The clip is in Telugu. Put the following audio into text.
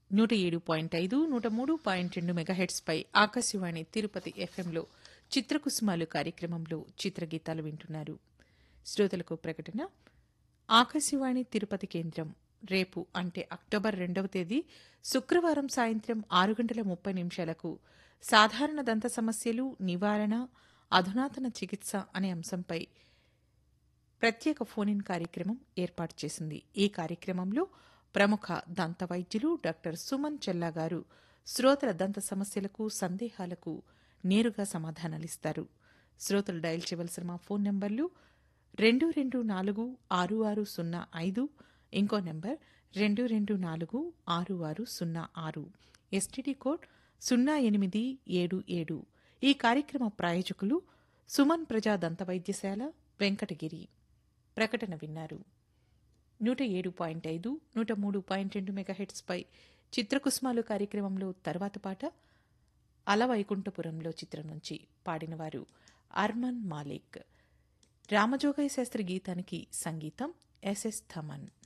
నూట ఏడు పాయింట్ ఐదు నూట మూడు పాయింట్ రెండు మెగాహెట్స్పై ఆకాశవాణి తిరుపతి ఎఫ్ఎంలో చిత్రకుసుమాలు కార్యక్రమంలో చిత్రగీతాలు వింటున్నారు శ్రోతలకు ప్రకటన ఆకాశవాణి తిరుపతి కేంద్రం రేపు అంటే అక్టోబర్ రెండవ తేదీ శుక్రవారం సాయంత్రం ఆరు గంటల ముప్పై నిమిషాలకు సాధారణ దంత సమస్యలు నివారణ అధునాతన చికిత్స అనే అంశంపై ప్రత్యేక ఫోన్ ఇన్ కార్యక్రమం ఏర్పాటు చేసింది ఈ కార్యక్రమంలో ప్రముఖ దంత వైద్యులు డాక్టర్ సుమన్ చెల్లా గారు శ్రోతల దంత సమస్యలకు సందేహాలకు నేరుగా సమాధానాలిస్తారు శ్రోతలు డయల్ చేయవలసిన మా ఫోన్ నంబర్లు రెండు రెండు నాలుగు ఆరు ఆరు సున్నా ఐదు ఇంకో నెంబర్ రెండు రెండు నాలుగు ఆరు ఆరు సున్నా ఆరు ఎస్టీడీ కోడ్ సున్నా ఎనిమిది ఏడు ఏడు ఈ కార్యక్రమ ప్రాయోజకులు సుమన్ ప్రజా దంత వైద్యశాల వెంకటగిరి ప్రకటన విన్నారు నూట ఏడు పాయింట్ ఐదు నూట మూడు పాయింట్ రెండు మెగాహెట్స్పై చిత్రకుసుమాలు కార్యక్రమంలో తర్వాత పాట అలవైకుంఠపురంలో చిత్రం నుంచి పాడినవారు అర్మన్ మాలిక్ రామజోగయ్య శాస్త్రి గీతానికి సంగీతం ఎస్ఎస్ థమన్